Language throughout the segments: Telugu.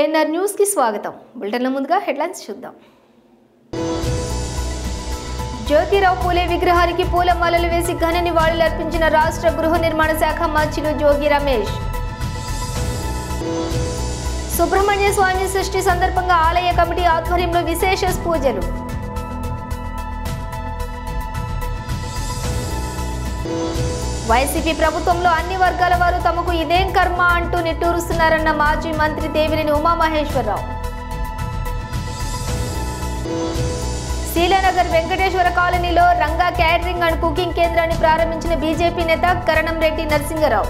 ఏఎన్ఆర్ న్యూస్ కి స్వాగతం బులెటిన్ల ముందుగా హెడ్లైన్స్ చూద్దాం జ్యోతిరావు పూలే విగ్రహానికి పూలమాలలు వేసి ఘన నివాళులర్పించిన రాష్ట్ర గృహ నిర్మాణ శాఖ మంత్రులు జోగి రమేష్ సుబ్రహ్మణ్య స్వామి సృష్టి సందర్భంగా ఆలయ కమిటీ ఆధ్వర్యంలో విశేష పూజలు వైసీపీ ప్రభుత్వంలో అన్ని వర్గాల వారు తమకు ఇదేం కర్మ అంటూ నిట్టూరుస్తున్నారన్న మాజీ మంత్రి దేవినేని ఉమామహేశ్వరరావు శీలానగర్ వెంకటేశ్వర కాలనీలో రంగా క్యాటరింగ్ అండ్ కుకింగ్ కేంద్రాన్ని ప్రారంభించిన బీజేపీ నేత కరణం రెడ్డి నరసింగరావు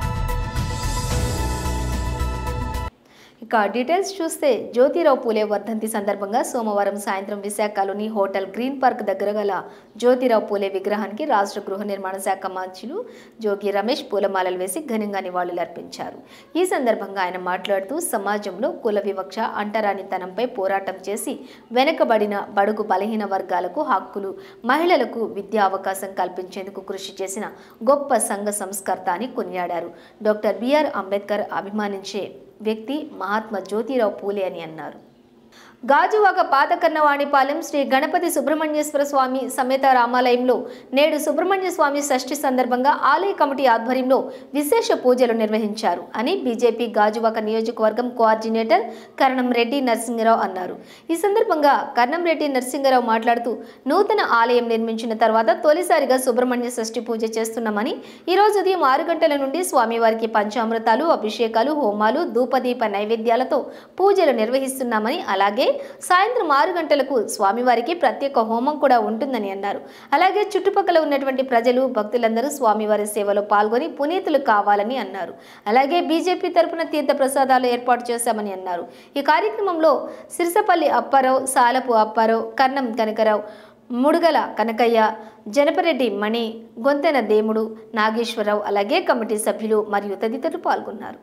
ఇక డీటెయిల్స్ చూస్తే జ్యోతిరావు పూలే వర్ధంతి సందర్భంగా సోమవారం సాయంత్రం విశాఖలోని హోటల్ గ్రీన్ పార్క్ దగ్గర గల జ్యోతిరావు పూలే విగ్రహానికి రాష్ట్ర గృహ నిర్మాణ శాఖ మంత్రులు జోగి రమేష్ పూలమాలలు వేసి ఘనంగా నివాళులర్పించారు ఈ సందర్భంగా ఆయన మాట్లాడుతూ సమాజంలో కుల వివక్ష అంటరానితనంపై పోరాటం చేసి వెనుకబడిన బడుగు బలహీన వర్గాలకు హక్కులు మహిళలకు విద్యా అవకాశం కల్పించేందుకు కృషి చేసిన గొప్ప సంఘ సంస్కర్త అని కొనియాడారు డాక్టర్ బిఆర్ అంబేద్కర్ అభిమానించే వ్యక్తి మహాత్మా జ్యోతిరావు పూలే అని అన్నారు గాజువాక పాత కన్నవాణిపాలెం శ్రీ గణపతి సుబ్రహ్మణ్యేశ్వర స్వామి సమేత రామాలయంలో నేడు సుబ్రహ్మణ్య స్వామి షష్ఠి సందర్భంగా ఆలయ కమిటీ ఆధ్వర్యంలో విశేష పూజలు నిర్వహించారు అని బీజేపీ గాజువాక నియోజకవర్గం కోఆర్డినేటర్ కరణం రెడ్డి నరసింహరావు అన్నారు ఈ సందర్భంగా కరణం రెడ్డి నరసింహరావు మాట్లాడుతూ నూతన ఆలయం నిర్మించిన తర్వాత తొలిసారిగా సుబ్రహ్మణ్య షష్ఠి పూజ చేస్తున్నామని ఈ రోజు ఉదయం ఆరు గంటల నుండి స్వామివారికి పంచామృతాలు అభిషేకాలు హోమాలు ధూపదీప నైవేద్యాలతో పూజలు నిర్వహిస్తున్నామని అలాగే సాయంత్రం ఆరు గంటలకు స్వామివారికి ప్రత్యేక హోమం కూడా ఉంటుందని అన్నారు అలాగే చుట్టుపక్కల ఉన్నటువంటి ప్రజలు భక్తులందరూ స్వామివారి సేవలో పాల్గొని పునీతులు కావాలని అన్నారు అలాగే బీజేపీ తరపున తీర్థ ప్రసాదాలు ఏర్పాటు చేశామని అన్నారు ఈ కార్యక్రమంలో సిరిసపల్లి అప్పారావు సాలపు అప్పారావు కర్ణం కనకరావు ముడుగల కనకయ్య జనపరెడ్డి మణి గొంతెన దేముడు నాగేశ్వరరావు అలాగే కమిటీ సభ్యులు మరియు తదితరులు పాల్గొన్నారు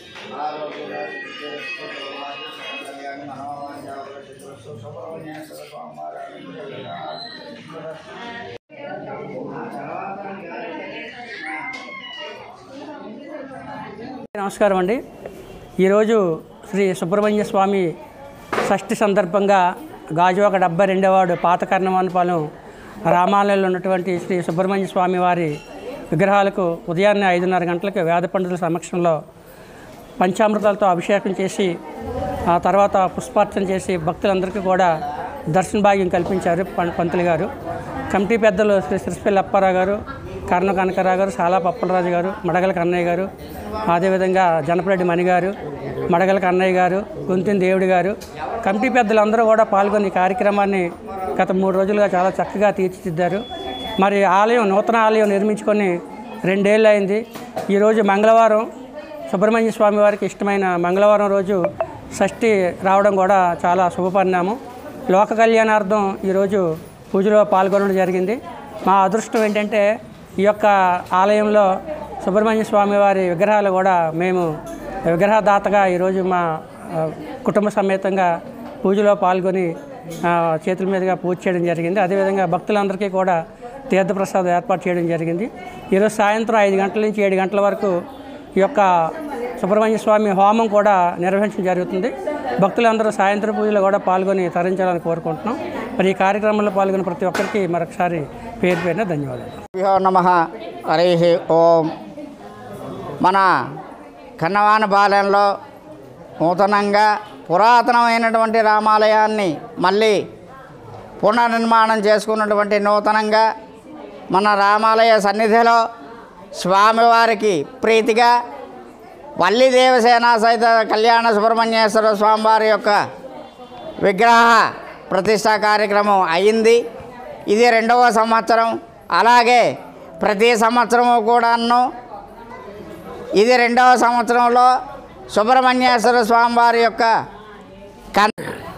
నమస్కారం అండి ఈరోజు శ్రీ సుబ్రహ్మణ్య స్వామి షష్ఠి సందర్భంగా గాజువాక డెబ్బై రెండవ వార్డు పాత కర్ణవానపాలెం రామాలయంలో ఉన్నటువంటి శ్రీ సుబ్రహ్మణ్య స్వామి వారి విగ్రహాలకు ఉదయాన్నే ఐదున్నర గంటలకు వేద పండితుల సమక్షంలో పంచామృతాలతో అభిషేకం చేసి ఆ తర్వాత పుష్పార్చన చేసి భక్తులందరికీ కూడా దర్శన భాగ్యం కల్పించారు పం- పంతులు గారు కమిటీ పెద్దలు శ్రీ సిరిసిపల్లి అప్పారావు గారు కర్ణ కనకరావు గారు సాలా పప్పలరాజు గారు మడగల కన్నయ్య గారు అదేవిధంగా జనపరెడ్డి మణి గారు మడగల కన్నయ్య గారు గొంతిన దేవుడి గారు కమిటీ పెద్దలందరూ కూడా పాల్గొని ఈ కార్యక్రమాన్ని గత మూడు రోజులుగా చాలా చక్కగా తీర్చిదిద్దారు మరి ఆలయం నూతన ఆలయం నిర్మించుకొని రెండేళ్ళు అయింది ఈరోజు మంగళవారం సుబ్రహ్మణ్య స్వామి వారికి ఇష్టమైన మంగళవారం రోజు షష్ఠి రావడం కూడా చాలా శుభపరిణామం లోక కళ్యాణార్థం ఈరోజు పూజలో పాల్గొనడం జరిగింది మా అదృష్టం ఏంటంటే ఈ యొక్క ఆలయంలో సుబ్రహ్మణ్య స్వామి వారి విగ్రహాలు కూడా మేము విగ్రహదాతగా ఈరోజు మా ఆ, కుటుంబ సమేతంగా పూజలో పాల్గొని ఆ, చేతుల మీదుగా పూజ చేయడం జరిగింది అదేవిధంగా భక్తులందరికీ కూడా తీర్థప్రసాదం ఏర్పాటు చేయడం జరిగింది ఈరోజు సాయంత్రం ఐదు గంటల నుంచి ఏడు గంటల వరకు ఈ యొక్క సుబ్రహ్మణ్య స్వామి హోమం కూడా నిర్వహించడం జరుగుతుంది భక్తులందరూ సాయంత్రం పూజలో కూడా పాల్గొని తరించాలని కోరుకుంటున్నాం మరి ఈ కార్యక్రమంలో పాల్గొన్న ప్రతి ఒక్కరికి మరొకసారి పేరు పేరున ధన్యవాదాలు హో నమ హరి ఓం మన కన్నవాన పాలెంలో నూతనంగా పురాతనమైనటువంటి రామాలయాన్ని మళ్ళీ పునర్నిర్మాణం చేసుకున్నటువంటి నూతనంగా మన రామాలయ సన్నిధిలో స్వామివారికి ప్రీతిగా వల్లి దేవసేన సహిత కళ్యాణ సుబ్రహ్మణ్యేశ్వర స్వామివారి యొక్క విగ్రహ ప్రతిష్టా కార్యక్రమం అయింది ఇది రెండవ సంవత్సరం అలాగే ప్రతి సంవత్సరము కూడాను ఇది రెండవ సంవత్సరంలో సుబ్రహ్మణ్యేశ్వర స్వామివారి యొక్క కన్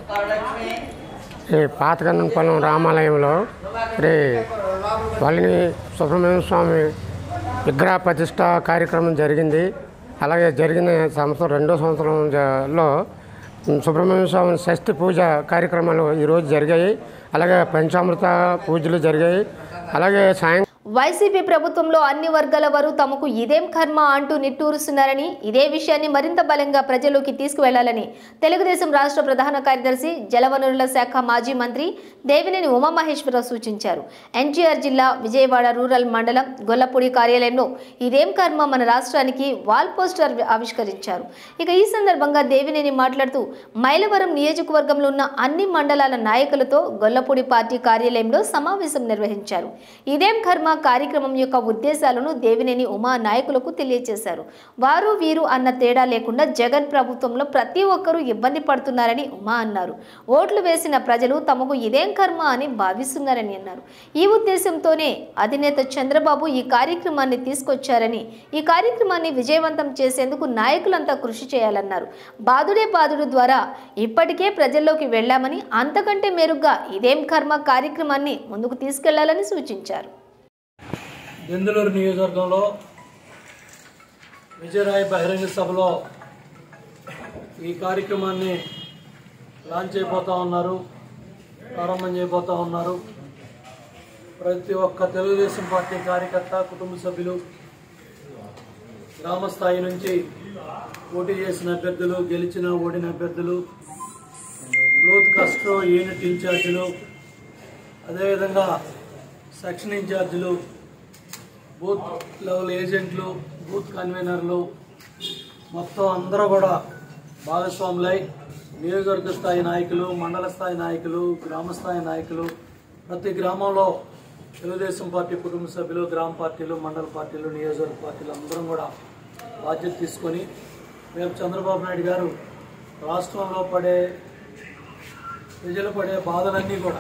ఈ పాతకన్నంపల్లం రామాలయంలో శ్రీ వల్లిని సుబ్రహ్మణ్య స్వామి విగ్రహ ప్రతిష్ట కార్యక్రమం జరిగింది అలాగే జరిగిన సంవత్సరం రెండో సంవత్సరంలో సుబ్రహ్మణ్య స్వామి షష్ఠి పూజ కార్యక్రమాలు ఈరోజు జరిగాయి అలాగే పంచామృత పూజలు జరిగాయి అలాగే సాయం వైసీపీ ప్రభుత్వంలో అన్ని వర్గాల వారు తమకు ఇదేం కర్మ అంటూ నిట్టూరుస్తున్నారని ఇదే విషయాన్ని మరింత బలంగా ప్రజల్లోకి తీసుకువెళ్లాలని తెలుగుదేశం రాష్ట్ర ప్రధాన కార్యదర్శి జలవనరుల శాఖ మాజీ మంత్రి దేవినేని ఉమామహేశ్వరరావు సూచించారు ఎన్టీఆర్ జిల్లా విజయవాడ రూరల్ మండలం గొల్లపూడి కార్యాలయంలో ఇదేం కర్మ మన రాష్ట్రానికి వాల్ పోస్టర్ ఆవిష్కరించారు ఇక ఈ సందర్భంగా దేవినేని మాట్లాడుతూ మైలవరం నియోజకవర్గంలో ఉన్న అన్ని మండలాల నాయకులతో గొల్లపూడి పార్టీ కార్యాలయంలో సమావేశం నిర్వహించారు ఇదేం కర్మ కార్యక్రమం యొక్క ఉద్దేశాలను దేవినేని ఉమా నాయకులకు తెలియజేశారు వారు వీరు అన్న తేడా లేకుండా జగన్ ప్రభుత్వంలో ప్రతి ఒక్కరూ ఇబ్బంది పడుతున్నారని ఉమా అన్నారు ఓట్లు వేసిన ప్రజలు తమకు ఇదేం కర్మ అని భావిస్తున్నారని అన్నారు ఈ ఉద్దేశంతోనే అధినేత చంద్రబాబు ఈ కార్యక్రమాన్ని తీసుకొచ్చారని ఈ కార్యక్రమాన్ని విజయవంతం చేసేందుకు నాయకులంతా కృషి చేయాలన్నారు బాదుడే బాదుడు ద్వారా ఇప్పటికే ప్రజల్లోకి వెళ్ళామని అంతకంటే మెరుగ్గా ఇదేం కర్మ కార్యక్రమాన్ని ముందుకు తీసుకెళ్లాలని సూచించారు దెందులూరు నియోజకవర్గంలో విజయరాయ్ బహిరంగ సభలో ఈ కార్యక్రమాన్ని లాంచ్ చేయబోతా ఉన్నారు ప్రారంభం చేయబోతా ఉన్నారు ప్రతి ఒక్క తెలుగుదేశం పార్టీ కార్యకర్త కుటుంబ సభ్యులు గ్రామ స్థాయి నుంచి పోటీ చేసిన అభ్యర్థులు గెలిచిన ఓడిన అభ్యర్థులు లోత్ కస్ట్రో యూనిట్ ఇన్ఛార్జీలు అదేవిధంగా సెక్షన్ ఇన్ఛార్జీలు బూత్ లెవెల్ ఏజెంట్లు బూత్ కన్వీనర్లు మొత్తం అందరూ కూడా భాగస్వాములై నియోజకవర్గ స్థాయి నాయకులు మండల స్థాయి నాయకులు గ్రామ స్థాయి నాయకులు ప్రతి గ్రామంలో తెలుగుదేశం పార్టీ కుటుంబ సభ్యులు గ్రామ పార్టీలు మండల పార్టీలు నియోజకవర్గ పార్టీలు అందరం కూడా బాధ్యత తీసుకొని రేపు చంద్రబాబు నాయుడు గారు రాష్ట్రంలో పడే ప్రజలు పడే బాధలన్నీ కూడా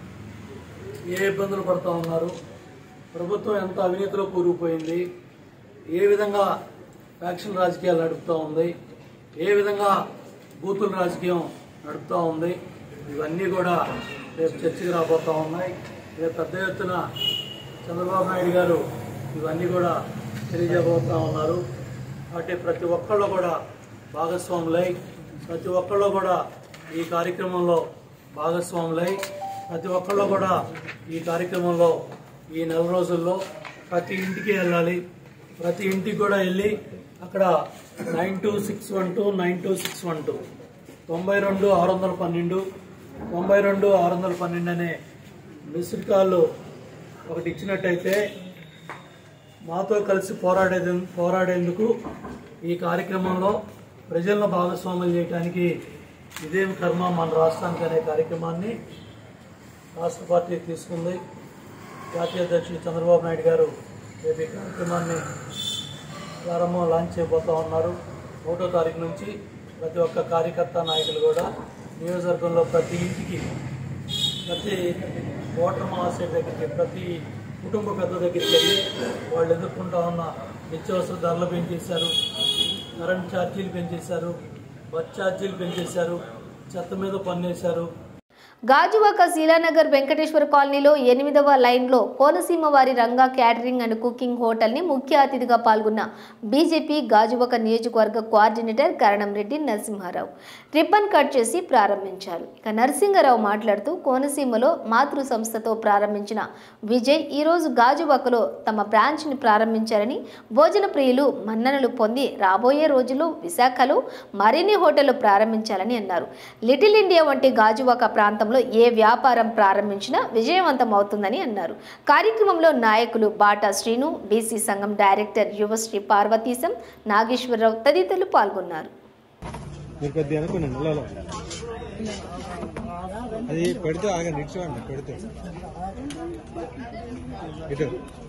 ఏ ఇబ్బందులు పడుతూ ఉన్నారు ప్రభుత్వం ఎంత అవినీతిలో కూరుకుపోయింది ఏ విధంగా ఫ్యాక్షన్ రాజకీయాలు నడుపుతూ ఉంది ఏ విధంగా బూతుల రాజకీయం నడుపుతూ ఉంది ఇవన్నీ కూడా రేపు చర్చకు రాబోతూ ఉన్నాయి రేపు పెద్ద ఎత్తున చంద్రబాబు నాయుడు గారు ఇవన్నీ కూడా తెలియజేయబోతూ ఉన్నారు కాబట్టి ప్రతి ఒక్కళ్ళు కూడా భాగస్వాములై ప్రతి ఒక్కళ్ళు కూడా ఈ కార్యక్రమంలో భాగస్వాములై ప్రతి ఒక్కళ్ళు కూడా ఈ కార్యక్రమంలో ఈ నెల రోజుల్లో ప్రతి ఇంటికి వెళ్ళాలి ప్రతి ఇంటికి కూడా వెళ్ళి అక్కడ nine two six one two nine two six one two తొంభై రెండు ఆరు వందల పన్నెండు తొంభై రెండు ఆరు వందల పన్నెండు అనే మిస్డ్ కాల్ ఒకటి ఇచ్చినట్టయితే మాతో కలిసి పోరాడేది పోరాడేందుకు ఈ కార్యక్రమంలో ప్రజలను భాగస్వాములు చేయడానికి ఇదేం కర్మ మన రాష్ట్రానికి అనే కార్యక్రమాన్ని రాష్ట్ర పార్టీ తీసుకుంది జాతీయ అధ్యక్షులు చంద్రబాబు నాయుడు గారు రేపు ఈ కార్యక్రమాన్ని ప్రారంభం లాంచ్ చేయబోతా ఉన్నారు ఒకటో తారీఖు నుంచి ప్రతి ఒక్క కార్యకర్త నాయకులు కూడా నియోజకవర్గంలో ప్రతి ఇంటికి ప్రతి ఓటర్ మహాశయ దగ్గరికి ప్రతి కుటుంబ పెద్ద దగ్గరికి వెళ్ళి వాళ్ళు ఎదుర్కొంటా ఉన్న నిత్యావసర ధరలు పెంచేశారు కరెంట్ ఛార్జీలు పెంచేశారు బస్ ఛార్జీలు పెంచేశారు చెత్త మీద పన్నేశారు గాజువాక శీలానగర్ వెంకటేశ్వర కాలనీలో ఎనిమిదవ లైన్లో కోనసీమ వారి రంగా క్యాటరింగ్ అండ్ కుకింగ్ హోటల్ని ముఖ్య అతిథిగా పాల్గొన్న బీజేపీ గాజువాక నియోజకవర్గ coordinator Karanam Reddy Narasimharao ribbon cut చేసి ప్రారంభించారు ఇక నరసింహారావు మాట్లాడుతూ కోనసీమలో మాతృ సంస్థతో ప్రారంభించిన విజయ్ ఈరోజు గాజువాకలో తమ బ్రాంచ్ని ప్రారంభించారని భోజన ప్రియులు మన్ననలు పొంది రాబోయే రోజుల్లో విశాఖలో మరిన్ని హోటళ్లు ప్రారంభించాలని అన్నారు లిటిల్ ఇండియా వంటి గాజువాక ప్రాంతంలో ఏ వ్యాపారం ప్రారంభించినా విజయవంతం అవుతుందని అన్నారు కార్యక్రమంలో నాయకులు బాటా శ్రీను బీసీ సంఘం డైరెక్టర్ యువశ్రీ పార్వతీశం నాగేశ్వరరావు తదితరులు పాల్గొన్నారు మీరు కొద్దిగా అనుకున్నాను నెలలో అది పెడితే ఆగండి ఇటు చూడండి పెడితే ఇటు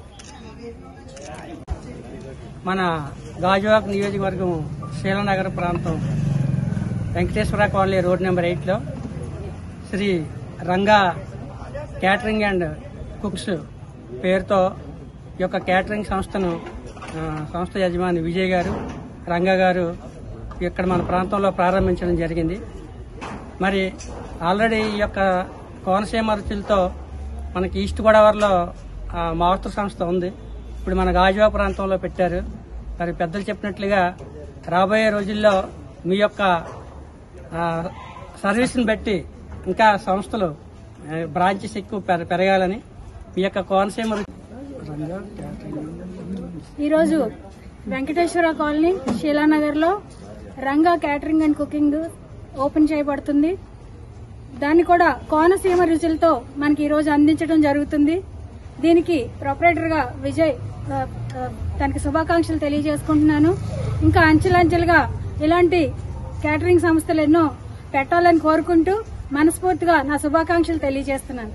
మన గాజువాక్ నియోజకవర్గం శీలనగర్ ప్రాంతం వెంకటేశ్వర కాలనీ రోడ్ నెంబర్ ఎయిట్లో Sri Ranga catering and cooks పేరుతో ఈ యొక్క క్యాటరింగ్ సంస్థను ఆ, సంస్థ యజమాని విజయ్ గారు రంగా గారు ఇక్కడ మన ప్రాంతంలో ప్రారంభించడం జరిగింది మరి ఆల్రెడీ ఈ యొక్క కోనసీమ రుచులతో మనకి ఈస్ట్ గోదావరిలో ఆ, మాతృ సంస్థ ఉంది ఇప్పుడు మన గాజువా ప్రాంతంలో పెట్టారు మరి పెద్దలు చెప్పినట్లుగా రాబోయే రోజుల్లో మీ యొక్క ఆ, సర్వీస్ని బట్టి ఇంకా సంస్థలు ఆ, బ్రాంచెస్ ఎక్కువ పెర- పెరగాలని మీ యొక్క కోనసీమ రు- ఈరోజు వెంకటేశ్వర కాలనీ శీలానగర్లో Ranga catering and cooking open చేయబడుతుంది దాన్ని కూడా కోనసీమ రుచులతో మనకి ఈరోజు అందించడం జరుగుతుంది దీనికి ప్రొపరేటర్గా విజయ్ ఆ, ఆ, తనకి శుభాకాంక్షలు తెలియజేసుకుంటున్నాను ఇంకా అంచెలంచెలుగా ఇలాంటి క్యాటరింగ్ సంస్థలు ఎన్నో పెట్టాలని కోరుకుంటూ మనస్ఫూర్తిగా నా శుభాకాంక్షలు తెలియజేస్తున్నాను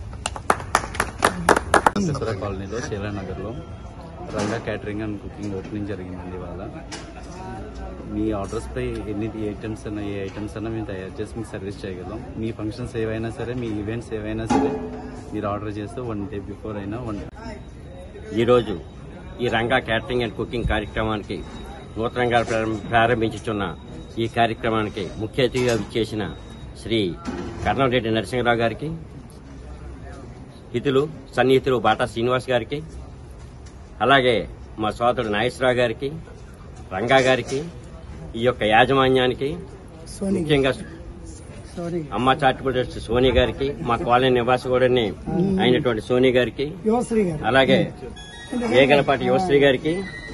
దసరా కాలనీలో శీలానగర్లో Ranga catering and cooking opening జరిగిందండి ఇవాళ మీ ఆర్డర్స్ పై ఎన్ని ఐటమ్స్ అన్న ఏ ఐటమ్స్ అన్నా మేము తయారు చేసి మీకు సర్వీస్ చేయగలం మీ ఫంక్షన్స్ ఏవైనా సరే మీ ఈవెంట్స్ ఏవైనా సరే మీరు ఆర్డర్ చేస్తే వన్ డే బిఫోర్ అయినా వన్ ఈరోజు ఈ రంగా క్యాటరింగ్ అండ్ కుకింగ్ కార్యక్రమానికి నూతనంగా ప్రారం- ప్రారంభించుతున్న ఈ కార్యక్రమానికి ముఖ్య అతిథిగా విచ్చేసిన శ్రీ కర్ణంరెడ్డి నరసింహరావు గారికి హితులు సన్నిహితులు బాటా శ్రీనివాస్ గారికి అలాగే మా సోదరుడు నాగేశ్వరరావు గారికి రంగా గారికి ఈ యొక్క యాజమాన్యానికి ముఖ్యంగా అమ్మ చారిటబుల్ ట్రస్ట్ సోని గారికి మా కాలనీ నివాసగూడని అయినటువంటి సోని గారికి అలాగే వేగలపాటి యువశ్రీ గారికి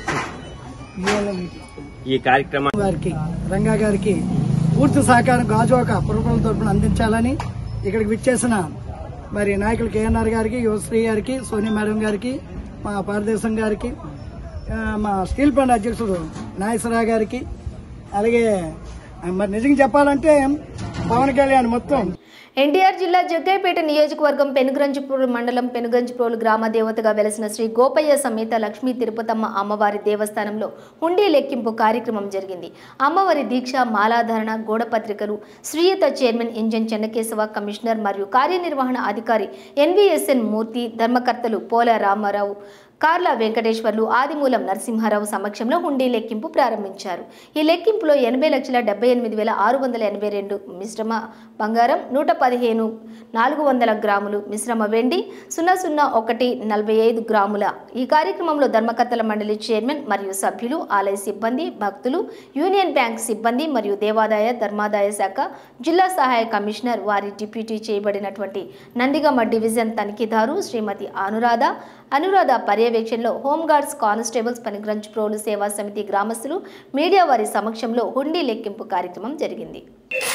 ఈ కార్యక్రమం గారికి రంగా గారికి పూర్తి సహకారం గాజువాక పురపాల తరపున అందించాలని ఇక్కడికి విచ్చేసిన మరి నాయకులు కేఎన్ఆర్ గారికి యువశ్రీ గారికి సోని మేడం గారికి మా భారతదేశం గారికి ఆ, మా స్టీల్ ప్లాంట్ అధ్యక్షుడు నాగేశ్వరరావు గారికి అలాగే ఆ, మరి నిజంగా చెప్పాలంటే పవన్ కళ్యాణ్ మొత్తం ఎన్టీఆర్ జిల్లా జగ్గైపేట నియోజకవర్గం పెనుగంజిపూర్ మండలం పెనుగంజిప్రోలు గ్రామ దేవతగా వెలసిన శ్రీ గోపయ్య సమేత లక్ష్మీ తిరుపతమ్మ అమ్మవారి దేవస్థానంలో హుండీ లెక్కింపు కార్యక్రమం జరిగింది అమ్మవారి దీక్ష మాలాధారణ గోడపత్రికలు శ్రీయత చైర్మన్ ఇంజన్ చెన్నకేశవ కమిషనర్ మరియు కార్యనిర్వహణ అధికారి ఎన్వీఎస్ఎన్ మూర్తి ధర్మకర్తలు పోల రామారావు కార్ల వెంకటేశ్వర్లు ఆదిమూలం నరసింహారావు సమక్షంలో హుండీ లెక్కింపు ప్రారంభించారు ఈ లెక్కింపులో ఎనభై లక్షల డెబ్బై ఎనిమిది వేల ఆరు వందల ఎనభై రెండు మిశ్రమ బంగారం నూట పదిహేను నాలుగు వందల గ్రాములు మిశ్రమ వెండి సున్నా సున్నా ఒకటి నలభై ఐదు గ్రాముల ఈ కార్యక్రమంలో ధర్మకర్తల మండలి చైర్మన్ మరియు సభ్యులు ఆలయ సిబ్బంది భక్తులు యూనియన్ బ్యాంక్ సిబ్బంది మరియు దేవాదాయ ధర్మాదాయ శాఖ జిల్లా సహాయ కమిషనర్ వారి డిప్యూటీ చేయబడినటువంటి నందిగమ డివిజన్ తనిఖీదారు శ్రీమతి అనురాధ అనురాధ పర్యవేక్షణలో హోంగార్డ్స్ కానిస్టేబుల్స్ పనిగ్రంజ్ ప్రోలు సేవా సమితి గ్రామస్తులు మీడియా వారి సమక్షంలో హుండీ లెక్కింపు కార్యక్రమం జరిగింది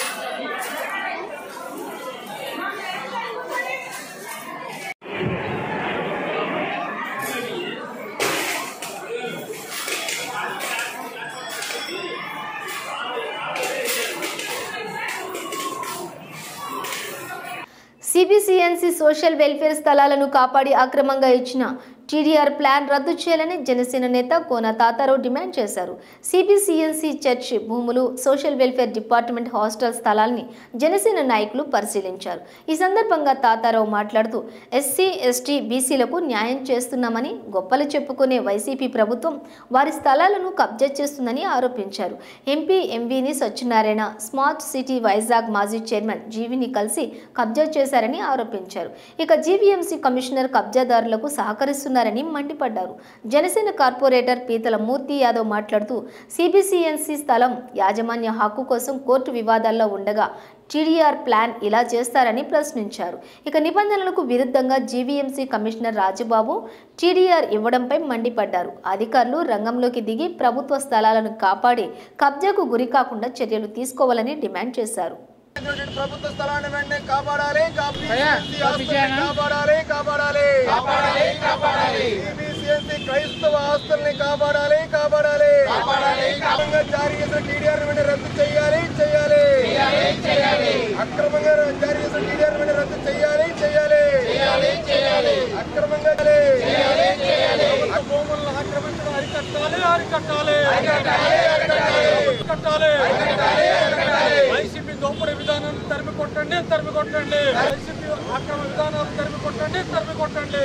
సిబిసిఎన్సి సోషల్ వెల్ఫేర్ స్థలాలను కాపాడి అక్రమంగా ఇచ్చిన టీడీఆర్ ప్లాన్ రద్దు చేయాలని జనసేన నేత కోన తాతారావు డిమాండ్ చేశారు సిబిసిఎన్సి చర్చ్ భూములు సోషల్ వెల్ఫేర్ డిపార్ట్మెంట్ హాస్టల్ స్థలాల్ని జనసేన నాయకులు పరిశీలించారు ఈ సందర్భంగా తాతారావు మాట్లాడుతూ ఎస్సీ ఎస్టీ బీసీలకు న్యాయం చేస్తున్నామని గొప్పలు చెప్పుకునే వైసీపీ ప్రభుత్వం వారి స్థలాలను కబ్జా చేస్తుందని ఆరోపించారు ఎంపీ ఎంవీని సత్యనారాయణ స్మార్ట్ సిటీ వైజాగ్ మాజీ చైర్మన్ జీవిని కలిసి కబ్జా చేశారని ఆరోపించారు ఇక జీవీఎంసీ కమిషనర్ కబ్జాదారులకు సహకరిస్తున్నారని మండిపడ్డారు జనసేన కార్పొరేటర్ పీతల మూర్తి యాదవ్ మాట్లాడుతూ సిబిసిఎన్సి స్థలం యాజమాన్య హక్కు కోసం కోర్టు వివాదాల్లో ఉండగా టీడీఆర్ ప్లాన్ ఇలా చేస్తారని ప్రశ్నించారు ఇక నిబంధనలకు విరుద్ధంగా జీవీఎంసీ కమిషనర్ రాజుబాబు టీడీఆర్ ఇవ్వడంపై మండిపడ్డారు అధికారులు రంగంలోకి దిగి ప్రభుత్వ స్థలాలను కాపాడి కబ్జాకు గురి కాకుండా చర్యలు తీసుకోవాలని డిమాండ్ చేశారు ప్రభుత్వ స్థలాన్ని వెంటనే కాపాడాలి కాపాడాలి కాపాడాలి కాపాడాలి కాపాడాలి సిబిసిఎస్సి క్రైస్తవ ఆస్తుల్ని కాపాడాలి కాపాడాలి కాపాడాలి జారీ చేసిన టీడీఆర్ వెంటనే రద్దు చేయాలి చేయాలి చేయాలి అక్రమంగా జారీ చేసిన టీడీఆర్ వెంటనే రద్దు చేయాలి చేయాలి చేయాలి చేయాలి అక్రమంగా చేయాలి చేయాలి భూములను ఆక్రమించడం అరికట్టాలి అరికట్టాలి అరికట్టాలి అరికట్టాలి అరికట్టాలి అరికట్టాలి వైసీపీ దోపిడీ విధానం తరిమి కొట్టండి తరిమి కొట్టండి వైసీపీ అక్రమ విధానాలు తరిమి కొట్టండి తరిమి కొట్టండి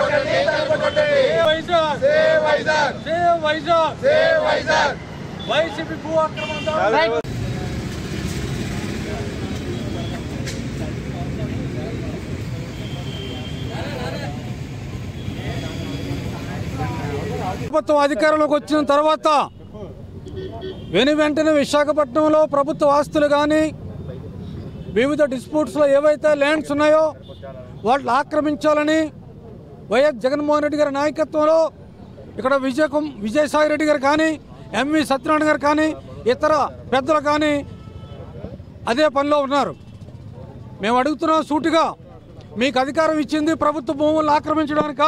వైజాగ్ వైజాగ్ వైజాగ్ వైజాగ్ వైసీపీ భూ అక్రమ ప్రభుత్వం అధికారంలోకి వచ్చిన తర్వాత వెను వెంటనే విశాఖపట్నంలో ప్రభుత్వ ఆస్తులు కానీ వివిధ డిస్ప్యూట్స్లో ఏవైతే ల్యాండ్స్ ఉన్నాయో వాటిని ఆక్రమించాలని వైఎస్ జగన్మోహన్ రెడ్డి గారి నాయకత్వంలో ఇక్కడ విజయ కుమ్ విజయసాయి రెడ్డి గారు కానీ ఎంవి సత్యనారాయణ గారు కానీ ఇతర పెద్దలు కానీ అదే పనిలో ఉన్నారు మేము అడుగుతున్నాం సూటిగా మీకు అధికారం ఇచ్చింది ప్రభుత్వ భూములను ఆక్రమించడానికా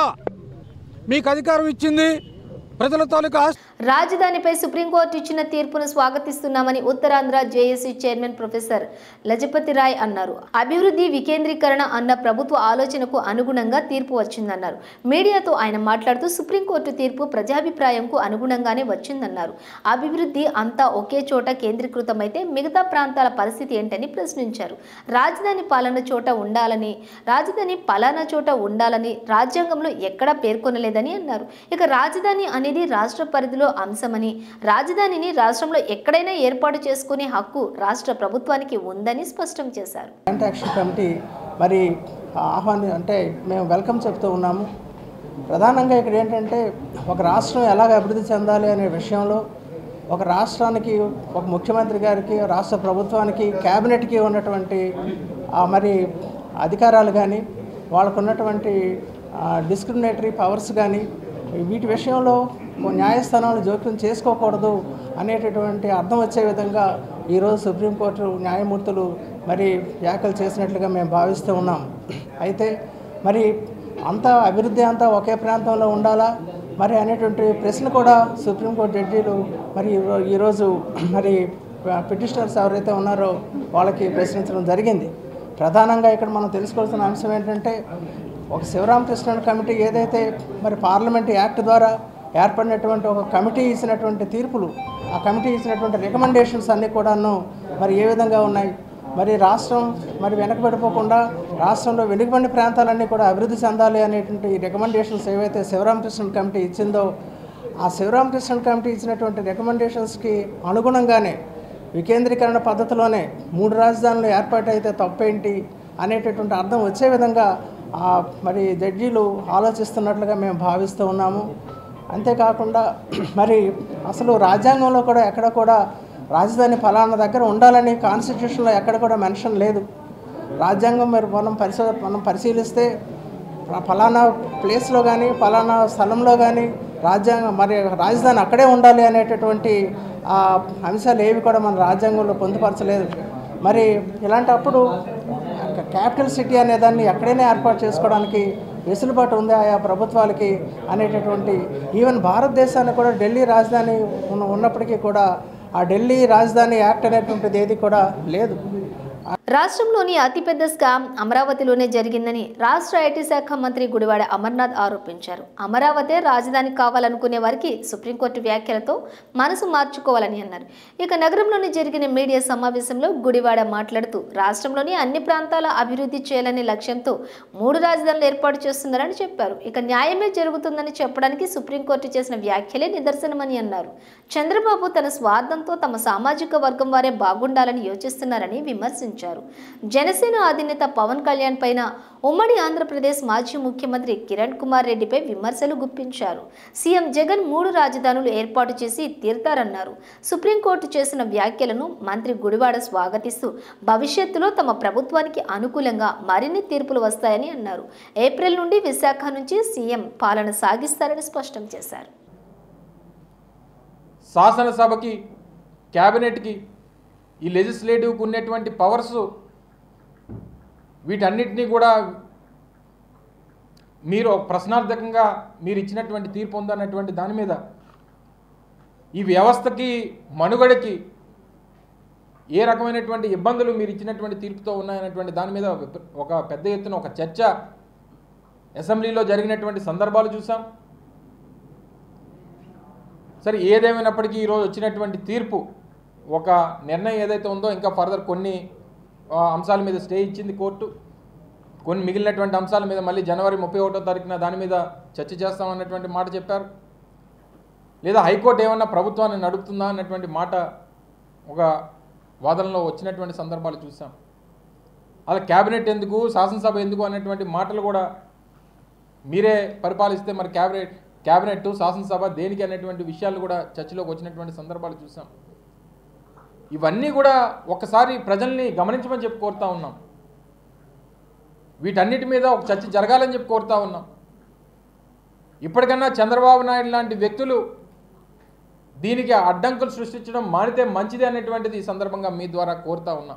మీకు అధికారం ఇచ్చింది ప్రజల తాలూకా ఆస్తి రాజధానిపై సుప్రీంకోర్టు ఇచ్చిన తీర్పును స్వాగతిస్తున్నామని Uttarandhra JAC chairman professor Lajapathi Rai అన్నారు అభివృద్ధి వికేంద్రీకరణ అన్న ప్రభుత్వ ఆలోచనకు అనుగుణంగా తీర్పు వచ్చిందన్నారు మీడియాతో ఆయన మాట్లాడుతూ సుప్రీంకోర్టు తీర్పు ప్రజాభిప్రాయంకు అనుగుణంగానే వచ్చిందన్నారు అభివృద్ధి అంతా ఒకే చోట కేంద్రీకృతమైతే మిగతా ప్రాంతాల పరిస్థితి ఏంటని ప్రశ్నించారు రాజధాని పాలన చోట ఉండాలని రాజధాని పలానా చోట ఉండాలని రాజ్యాంగంలో ఎక్కడా పేర్కొనలేదని అన్నారు ఇక రాజధాని అనేది రాష్ట్ర పరిధిలో అంశమని రాజధానిని రాష్ట్రంలో ఎక్కడైనా ఏర్పాటు చేసుకునే హక్కు రాష్ట్ర ప్రభుత్వానికి ఉందని స్పష్టం చేశారు జాయింట్ యాక్షన్ కమిటీ మరి ఆహ్వాని అంటే మేము వెల్కమ్ చెప్తూ ఉన్నాము ప్రధానంగా ఇక్కడ ఏంటంటే ఒక రాష్ట్రం ఎలాగ అభివృద్ధి చెందాలి అనే విషయంలో ఒక రాష్ట్రానికి ఒక ముఖ్యమంత్రి గారికి రాష్ట్ర ప్రభుత్వానికి క్యాబినెట్కి ఉన్నటువంటి ఆ, మరి అధికారాలు కానీ వాళ్ళకు ఉన్నటువంటి డిస్క్రిమినేటరీ పవర్స్ కానీ వీటి విషయంలో న్యాయస్థానాలు జోక్యం చేసుకోకూడదు అనేటటువంటి అర్థం వచ్చే విధంగా ఈరోజు సుప్రీంకోర్టు న్యాయమూర్తులు మరి వ్యాఖ్యలు చేసినట్లుగా మేము భావిస్తూ ఉన్నాం అయితే మరి అంతా అభివృద్ధి అంతా ఒకే ప్రాంతంలో ఉండాలా మరి అనేటువంటి ప్రశ్న కూడా సుప్రీంకోర్టు జడ్జీలు మరి ఈరో- ఈరోజు మరి పిటిషనర్స్ ఎవరైతే ఉన్నారో వాళ్ళకి ప్రశ్నించడం జరిగింది ప్రధానంగా ఇక్కడ మనం తెలుసుకోవాల్సిన అంశం ఏంటంటే ఒక శివరామకృష్ణన్ కమిటీ ఏదైతే మరి పార్లమెంట్ యాక్ట్ ద్వారా ఏర్పడినటువంటి ఒక కమిటీ ఇచ్చినటువంటి తీర్పులు ఆ కమిటీ ఇచ్చినటువంటి రికమెండేషన్స్ అన్నీ కూడాను మరి ఏ విధంగా ఉన్నాయి మరి రాష్ట్రం మరి వెనకబడిపోకుండా రాష్ట్రంలో వెనుకబడిన ప్రాంతాలన్నీ కూడా అభివృద్ధి చెందాలి అనేటువంటి రికమెండేషన్స్ ఏవైతే శివరామకృష్ణన్ కమిటీ ఇచ్చిందో ఆ శివరామకృష్ణన్ కమిటీ ఇచ్చినటువంటి రికమెండేషన్స్కి అనుగుణంగానే వికేంద్రీకరణ పద్ధతిలోనే మూడు రాజధానులు ఏర్పాటు అయితే తప్పేంటి అనేటటువంటి అర్థం వచ్చే విధంగా ఆ, మరి జడ్జీలు ఆలోచిస్తున్నట్లుగా మేము భావిస్తూ ఉన్నాము అంతేకాకుండా మరి అసలు రాజ్యాంగంలో కూడా ఎక్కడ కూడా రాజధాని ఫలానా దగ్గర ఉండాలని కాన్స్టిట్యూషన్లో ఎక్కడ కూడా మెన్షన్ లేదు రాజ్యాంగం మరి మనం పరిశో మనం పరిశీలిస్తే ఆ ఫలానా ప్లేస్లో కానీ ఫలానా స్థలంలో కానీ రాజ్యాంగం మరి రాజధాని అక్కడే ఉండాలి అనేటటువంటి ఆ, అంశాలు ఏవి కూడా మన రాజ్యాంగంలో పొందుపరచలేదు మరి ఇలాంటప్పుడు క్యాపిటల్ సిటీ అనే దాన్ని ఎక్కడైనా ఏర్పాటు చేసుకోవడానికి వెసులుబాటు ఉంది ఆయా ప్రభుత్వాలకి అనేటటువంటి ఈవెన్ భారతదేశానికి కూడా ఢిల్లీ రాజధాని ఉన్న ఉన్నప్పటికీ కూడా ఆ ఢిల్లీ రాజధాని యాక్ట్ అనేటువంటిది ఏది కూడా లేదు రాష్ట్రంలోని అతిపెద్ద స్కామ్ అమరావతిలోనే జరిగిందని రాష్ట్ర ఐటీ శాఖ మంత్రి గుడివాడ అమర్నాథ్ ఆరోపించారు అమరావతే రాజధాని కావాలనుకునే వారికి సుప్రీంకోర్టు వ్యాఖ్యలతో మనసు మార్చుకోవాలని అన్నారు ఇక నగరంలోని జరిగిన మీడియా సమావేశంలో గుడివాడ మాట్లాడుతూ రాష్ట్రంలోని అన్ని ప్రాంతాల అభివృద్ధి చేయాలనే లక్ష్యంతో మూడు రాజధానులు ఏర్పాటు చేస్తున్నారని చెప్పారు ఇక న్యాయమే జరుగుతుందని చెప్పడానికి సుప్రీంకోర్టు చేసిన వ్యాఖ్యలే నిదర్శనమని అన్నారు చంద్రబాబు తన స్వార్థంతో తమ సామాజిక వర్గం వారే బాగుండాలని యోచిస్తున్నారని విమర్శించారు జనసేన అధినేత పవన్ కళ్యాణ్ పైన ఉమ్మడి ఆంధ్రప్రదేశ్ మాజీ ముఖ్యమంత్రి కిరణ్ కుమార్ రెడ్డిపై విమర్శలు గుప్పించారు సీఎం జగన్ మూడు రాజధానులు ఏర్పాటు చేసి తీర్తారన్నారు సుప్రీంకోర్టు చేసిన వ్యాఖ్యలను మంత్రి గుడివాడ స్వాగతిస్తూ భవిష్యత్తులో తమ ప్రభుత్వానికి అనుకూలంగా మరిన్ని తీర్పులు వస్తాయని అన్నారు ఏప్రిల్ నుండి విశాఖ నుంచి సీఎం పాలన సాగిస్తారని స్పష్టం చేశారు శాసనసభకి క్యాబినెట్కి ఈ లెజిస్లేటివ్కి ఉన్నటువంటి పవర్స్ వీటన్నిటినీ కూడా మీరు ఒక ప్రశ్నార్థకంగా మీరు ఇచ్చినటువంటి తీర్పు ఉందన్నటువంటి దాని మీద ఈ వ్యవస్థకి మనుగడకి ఏ రకమైనటువంటి ఇబ్బందులు మీరు ఇచ్చినటువంటి తీర్పుతో ఉన్నాయన్నటువంటి దాని మీద ఒక పెద్ద ఎత్తున ఒక చర్చ అసెంబ్లీలో జరిగినటువంటి సందర్భాలు చూసాం సరే ఏదేమైనప్పటికీ ఈరోజు వచ్చినటువంటి తీర్పు ఒక నిర్ణయం ఏదైతే ఉందో ఇంకా ఫర్దర్ కొన్ని ఆ, అంశాల మీద స్టే ఇచ్చింది కోర్టు కొన్ని మిగిలినటువంటి అంశాల మీద మళ్ళీ జనవరి ముప్పై ఒకటో తారీఖున దాని మీద చర్చ చేస్తామన్నటువంటి మాట చెప్పారు లేదా హైకోర్టు ఏమన్నా ప్రభుత్వాన్ని నడుపుతుందా అన్నటువంటి మాట ఒక వాదనలో వచ్చినటువంటి సందర్భాలు చూసాం అలా క్యాబినెట్ ఎందుకు శాసనసభ ఎందుకు అనేటువంటి మాటలు కూడా మీరే పరిపాలిస్తే మరి క్యాబినెట్ క్యాబినెట్ శాసనసభ దేనికి అనేటువంటి విషయాలు కూడా చర్చలోకి వచ్చినటువంటి సందర్భాలు చూసాం ఇవన్నీ కూడా ఒక్కసారి ప్రజల్ని గమనించమని చెప్పి కోరుతా ఉన్నాం వీటన్నిటి మీద ఒక చర్చ జరగాలని చెప్పి కోరుతా ఉన్నాం ఇప్పటికన్నా చంద్రబాబు నాయుడు లాంటి వ్యక్తులు దీనికి అడ్డంకులు సృష్టించడం మానితే మంచిది అనేటువంటిది ఈ సందర్భంగా మీ ద్వారా కోరుతా ఉన్నా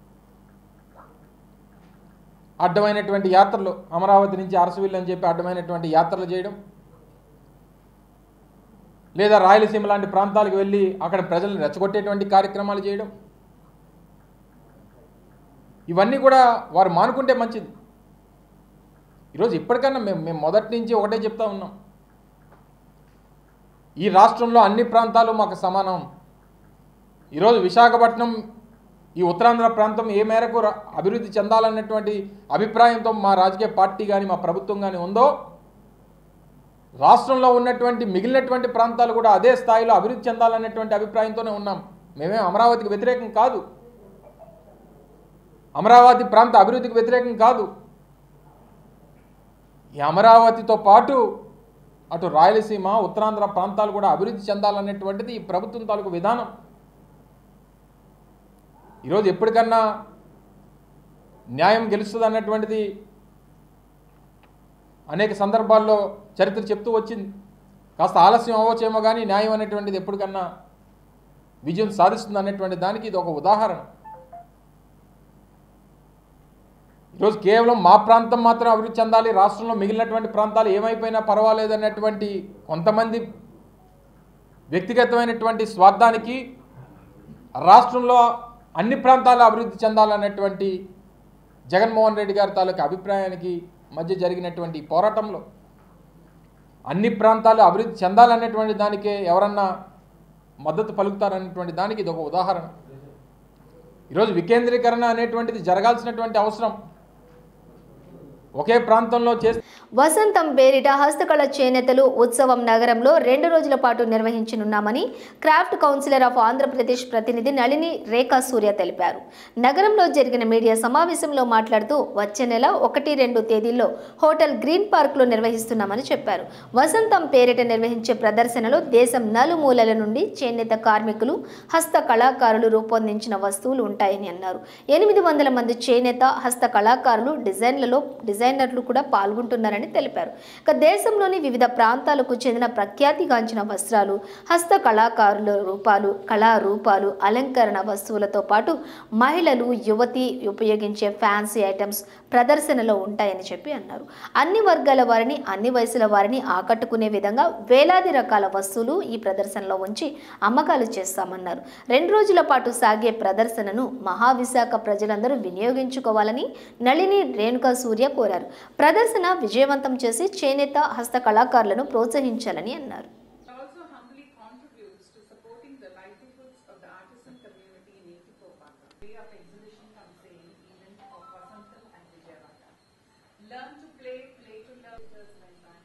అడ్డమైనటువంటి యాత్రలు అమరావతి నుంచి అరసవిల్లు అని చెప్పి అడ్డమైనటువంటి యాత్రలు చేయడం లేదా రాయలసీమ లాంటి ప్రాంతాలకు వెళ్ళి అక్కడ ప్రజలను రెచ్చగొట్టేటువంటి కార్యక్రమాలు చేయడం ఇవన్నీ కూడా వారు మానుకుంటే మంచిది ఈరోజు ఇప్పటికన్నా మేము మేము మొదటి నుంచి ఒకటే చెప్తా ఉన్నాం ఈ రాష్ట్రంలో అన్ని ప్రాంతాలు మాకు సమానం ఈరోజు విశాఖపట్నం ఈ ఉత్తరాంధ్ర ప్రాంతం ఏ మేరకు ర- అభివృద్ధి చెందాలన్నటువంటి అభిప్రాయంతో మా రాజకీయ పార్టీ కానీ మా ప్రభుత్వం కానీ ఉందో రాష్ట్రంలో ఉన్నటువంటి మిగిలినటువంటి ప్రాంతాలు కూడా అదే స్థాయిలో అభివృద్ధి చెందాలన్నటువంటి అభిప్రాయంతోనే ఉన్నాం మేమేం అమరావతికి వ్యతిరేకం కాదు అమరావతి ప్రాంత అభివృద్ధికి వ్యతిరేకం కాదు ఈ అమరావతితో పాటు అటు రాయలసీమ ఉత్తరాంధ్ర ప్రాంతాలు కూడా అభివృద్ధి చెందాలనేటువంటిది ఈ ప్రభుత్వం తాలూకు విధానం ఈరోజు ఎప్పటికన్నా న్యాయం గెలుస్తుంది అన్నటువంటిది అనేక సందర్భాల్లో చరిత్ర చెప్తూ వచ్చింది కాస్త ఆలస్యం అవ్వచ్చేమో కానీ న్యాయం అనేటువంటిది ఎప్పటికన్నా విజయం సాధిస్తుంది అనేటువంటి దానికి ఇది ఒక ఉదాహరణ ఈరోజు కేవలం మా ప్రాంతం మాత్రం అభివృద్ధి చెందాలి రాష్ట్రంలో మిగిలినటువంటి ప్రాంతాలు ఏమైపోయినా పర్వాలేదు అన్నటువంటి కొంతమంది వ్యక్తిగతమైనటువంటి స్వార్థానికి రాష్ట్రంలో అన్ని ప్రాంతాలు అభివృద్ధి చెందాలన్నటువంటి జగన్మోహన్ రెడ్డి గారి తాలూకు అభిప్రాయానికి మధ్య జరిగినటువంటి ఈ పోరాటంలో అన్ని ప్రాంతాలు అభివృద్ధి చెందాలనేటువంటి దానికే ఎవరన్నా మద్దతు పలుకుతారనేటువంటి దానికి ఇది ఒక ఉదాహరణ ఈరోజు వికేంద్రీకరణ అనేటువంటిది జరగాల్సినటువంటి అవసరం ఒకే ప్రాంతంలో చేస్తే వసంతం పేరిట హస్తకళ చేనేతలు ఉత్సవం నగరంలో రెండు రోజుల పాటు నిర్వహించనున్నామని క్రాఫ్ట్ కౌన్సిలర్ ఆఫ్ ఆంధ్రప్రదేశ్ ప్రతినిధి నళిని రేఖా సూర్య తెలిపారు నగరంలో జరిగిన మీడియా సమావేశంలో మాట్లాడుతూ వచ్చే నెల ఒకటి రెండు తేదీల్లో హోటల్ గ్రీన్ పార్క్లో నిర్వహిస్తున్నామని చెప్పారు వసంతం పేరిట నిర్వహించే ప్రదర్శనలో దేశం నలుమూలల నుండి చేనేత కార్మికులు హస్త కళాకారులు రూపొందించిన వస్తువులు ఉంటాయని అన్నారు ఎనిమిది వందల మంది చేనేత హస్త కళాకారులు డిజైన్లలో డిజైనర్లు కూడా పాల్గొంటున్నారని తెలిపారు ఇక దేశంలోని వివిధ ప్రాంతాలకు చెందిన ప్రఖ్యాతిగాంచిన వస్త్రాలు హస్త కళాకారుల రూపాలు కళారూపాలు అలంకరణ వస్తువులతో పాటు మహిళలు యువతి ఉపయోగించే ఫ్యాన్సీ ఐటమ్స్ ప్రదర్శనలో ఉంటాయని చెప్పి అన్నారు అన్ని వర్గాల వారిని అన్ని వయసుల వారిని ఆకట్టుకునే విధంగా వేలాది రకాల వస్తువులు ఈ ప్రదర్శనలో ఉంచి అమ్మకాలు చేస్తామన్నారు రెండు రోజుల పాటు సాగే ప్రదర్శనను మహావిశాఖ ప్రజలందరూ వినియోగించుకోవాలని నళిని రేణుకా సూర్య కోరారు ప్రదర్శన విజయవంతం చేసి చేనేత హస్త కళాకారులను ప్రోత్సహించాలని అన్నారు also humbly contributes to supporting the livelihoods of the artisan community in Ekipopaka. Day of exhibition cum sale event of Vasantam and Vijayawada. Learn to play, play to learn. Leaders went back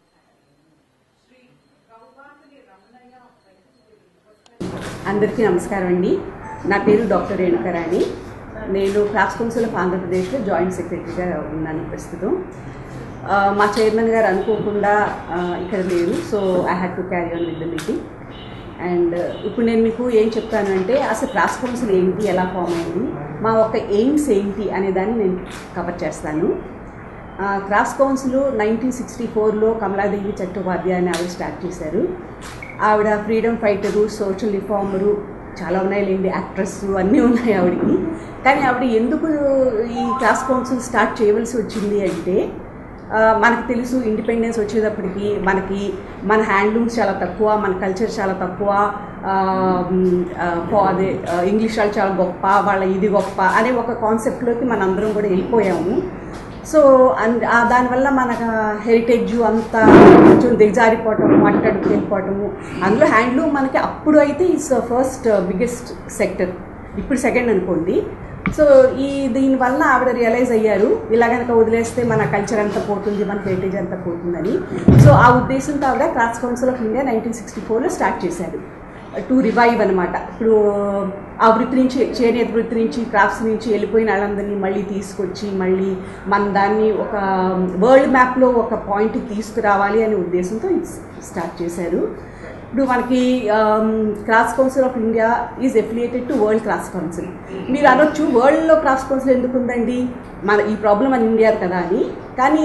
Sri Kaupatali Ramanaya of Venkatagiri అందరికీ నమస్కారం అండి నా పేరు డాక్టర్ రేణుకరాణి నేను క్రాఫ్ట్స్ కౌన్సిల్ ఆఫ్ ఆంధ్రప్రదేశ్లో జాయింట్ సెక్రటరీగా ఉన్నాను ప్రస్తుతం ఆ, మా చైర్మన్ గారు అనుకోకుండా ఆ, ఇక్కడ లేరు so I had to carry on with the meeting and ఇప్పుడు నేను మీకు ఏం చెప్తాను అంటే అసలు క్రాఫ్ట్స్ కౌన్సిల్ ఏంటి ఎలా ఫామ్ అయింది మా యొక్క ఎయిమ్స్ ఏంటి అనే దాన్ని నేను కవర్ చేస్తాను ఆ, క్రాఫ్ట్స్ కౌన్సిల్ నైన్టీన్ సిక్స్టీ ఫోర్లో కమలాదేవి చట్టోపాధ్యాయ అని ఆవిడ స్టార్ట్ చేశారు ఆవిడ ఫ్రీడమ్ ఫైటరు సోషల్ రిఫార్మరు చాలా ఉన్నాయి లేండి యాక్ట్రెస్ అన్నీ ఉన్నాయి ఆవిడకి కానీ ఆవిడ ఎందుకు ఈ క్లాస్ కౌన్సిల్ స్టార్ట్ చేయవలసి వచ్చింది అంటే ఆ, మనకు తెలుసు ఇండిపెండెన్స్ వచ్చేటప్పటికి మనకి మన హ్యాండ్లూమ్స్ చాలా తక్కువ మన కల్చర్ చాలా తక్కువ ఆ, మ్, ఆ, పో- అదే ఆ, ఇంగ్లీష్ వాళ్ళు చాలా గొప్ప వాళ్ళ ఇది గొప్ప అనే ఒక కాన్సెప్ట్లోకి మనందరం కూడా వెళ్ళిపోయాము సో అండ్ ఆ దానివల్ల మన హెరిటేజ్ అంతా కొంచెం దిగజారిపోవటము మాట్లాడుకు వెళ్ళిపోవటము అందులో హ్యాండ్లూమ్ మనకి అప్పుడు అయితే ఇట్స్ ఫస్ట్ బిగ్గెస్ట్ సెక్టర్ ఇప్పుడు సెకండ్ అనుకోండి సో ఈ దీనివల్ల ఆవిడ రియలైజ్ అయ్యారు ఇలా కనుక వదిలేస్తే మన కల్చర్ అంతా పోతుంది మన హెరిటేజ్ అంతా పోతుందని సో ఆ ఉద్దేశంతో ఆవిడ crafts council of India nineteen sixty ఫోర్లో స్టార్ట్ చేశారు టు రివైవ్ అనమాట ఇప్పుడు ఆ వృత్తి నుంచి చేనేత వృత్తి నుంచి క్రాఫ్ట్స్ నుంచి వెళ్ళిపోయిన వాళ్ళందరినీ మళ్ళీ తీసుకొచ్చి మళ్ళీ మన దాన్ని ఒక వరల్డ్ మ్యాప్లో ఒక పాయింట్ తీసుకురావాలి అనే ఉద్దేశంతో ఇది స్టార్ట్ చేశారు ఇప్పుడు మనకి crafts council of India is affiliated to world crafts council మీరు అనొచ్చు వరల్డ్లో క్రాస్ కౌన్సిల్ ఎందుకు ఉందండి మన ఈ ప్రాబ్లం మన ఇండియా కదా అని కానీ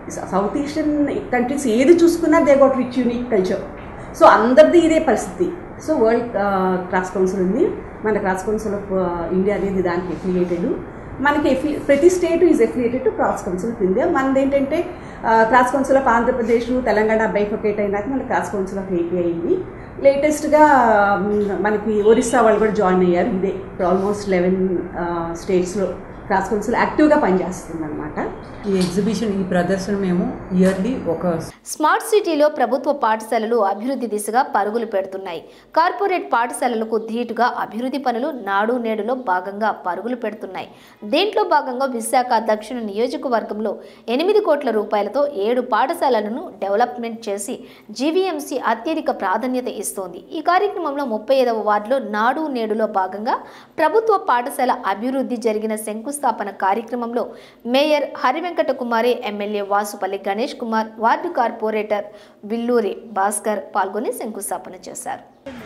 సౌత్ ఈస్టర్న్ కంట్రీస్ ఏది చూసుకున్నా they got rich unique culture so అందరిది ఇదే పరిస్థితి సో వరల్డ్ క్రాస్ కౌన్సిల్ ఉంది మన క్రాస్ కౌన్సిల్ ఆఫ్ ఇండియా అనేది దానికి ఎఫిలియేటెడ్ మనకి ఎఫి ప్రతి state is affiliated to crafts council of India మనది ఏంటంటే crafts council of Andhra Pradesh Telangana bifurcate అయినాక మన క్రాస్ కౌన్సిల్ ఆఫ్ ఏపీ అయింది లేటెస్ట్గా మనకి ఒరిస్సా వాళ్ళు కూడా జాయిన్ అయ్యారు ఇదే ఆల్మోస్ట్ లెవెన్ స్టేట్స్లో క్రాస్ కౌన్సిల్ యాక్టివ్గా పనిచేస్తుంది అనమాట ఈ ఎగ్జిబిషన్ ఈ ప్రదర్శన మేము ఇయర్లీ ఒక స్మార్ట్ సిటీలో ప్రభుత్వ పాఠశాలలు అభివృద్ధి దిశగా పరుగులు పెడుతున్నాయి కార్పొరేట్ పాఠశాలలకు ధీటుగా అభివృద్ధి పనులు నాడు నేడులో భాగంగా పరుగులు పెడుతున్నాయి దీంట్లో భాగంగా విశాఖ దక్షిణ నియోజకవర్గంలో ఎనిమిది కోట్ల రూపాయలతో ఏడు పాఠశాలలను డెవలప్మెంట్ చేసి జీవీఎంసీ అత్యధిక ప్రాధాన్యత ఇస్తోంది ఈ కార్యక్రమంలో ముప్పై ఐదవ వార్డులో నాడు నేడులో భాగంగా ప్రభుత్వ పాఠశాల అభివృద్ధి జరిగిన శంకుస్థాపన కార్యక్రమంలో mayor Harivenkata Kumari MLA Vasupalli Ganesh Kumar ward corporator Villuri Bhaskar పాల్గొని శంకుస్థాపన చేశారు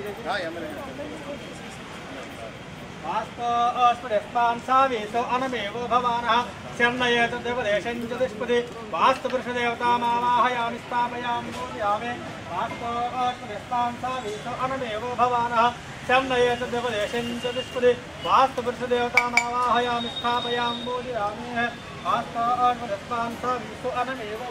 వాస్తోస్మృస్మాంసావేశో అనమేవో భవానः శరణయేత దేవదేశం చతుష్పది వాస్తుపురుషదేవతామావాహయామి స్థాపయామి పూజయామి వాస్తోస్మృస్మాంసావేశో అనమేవో భవానः శరణయేత దేవదేశం చతుష్పది వాస్తుపురుషదేవతామావాహయామి స్థాపయామి పూజయామి వాస్తోస్మృస్మాంసావేశో అనమేవో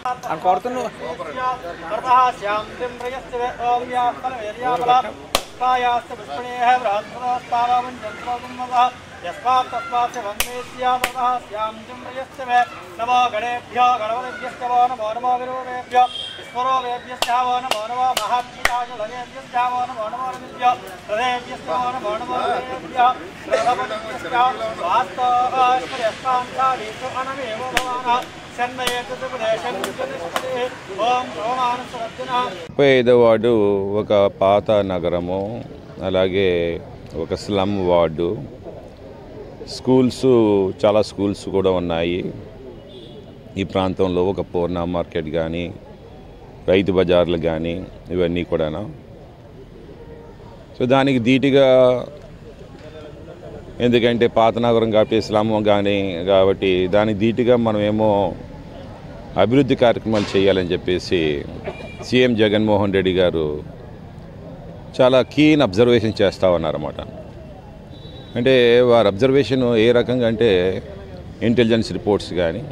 శ్యాం త్రింబ్రయస్య ఓం యా ఫలవేర్యాఫల పాయాస్త పుష్పణేః బృహస్పదాస్తావామం జంత్రోగుమ్మవః యస్మాత్ తస్మాత్ వందేస్యామవః స్యాం జింబ్రయస్య మే నమో గణేభ్యో గణపతిభ్యశ్చ వో నమో నమో విరూపేభ్యో విస్మరో వేభ్యశ్చ వో నమో నమో మహాత్మికాజలయేభ్యశ్చ వో నమో నమో రవిభ్యో హృదయేభ్యశ్చ వో నమో నమో హృదయేభ్యో గృహపతిభ్యశ్చ వాస్తోస్మయస్కాంతాదీషు అనమేవ భవానः శన్నయేతుపదేశం ఓం రోమానుసరద్దినः ముప్పై ఐదో వార్డు ఒక పాత నగరము అలాగే ఒక స్లమ్ వార్డు స్కూల్స్ చాలా స్కూల్స్ కూడా ఉన్నాయి ఈ ప్రాంతంలో ఒక పూర్ణ మార్కెట్ కానీ రైతు బజార్లు కానీ ఇవన్నీ కూడా సో దానికి ధీటుగా ఎందుకంటే పాత నగరం కాబట్టి స్లమ్ కానీ కాబట్టి దానికి ధీటుగా మనమేమో అభివృద్ధి కార్యక్రమాలు చేయాలని చెప్పేసి సీఎం జగన్మోహన్ రెడ్డి గారు చాలా కీన్ అబ్జర్వేషన్ చేస్తూ ఉన్నారన్నమాట అంటే వారి అబ్జర్వేషన్ ఏ రకంగా అంటే ఇంటెలిజెన్స్ రిపోర్ట్స్ కానీ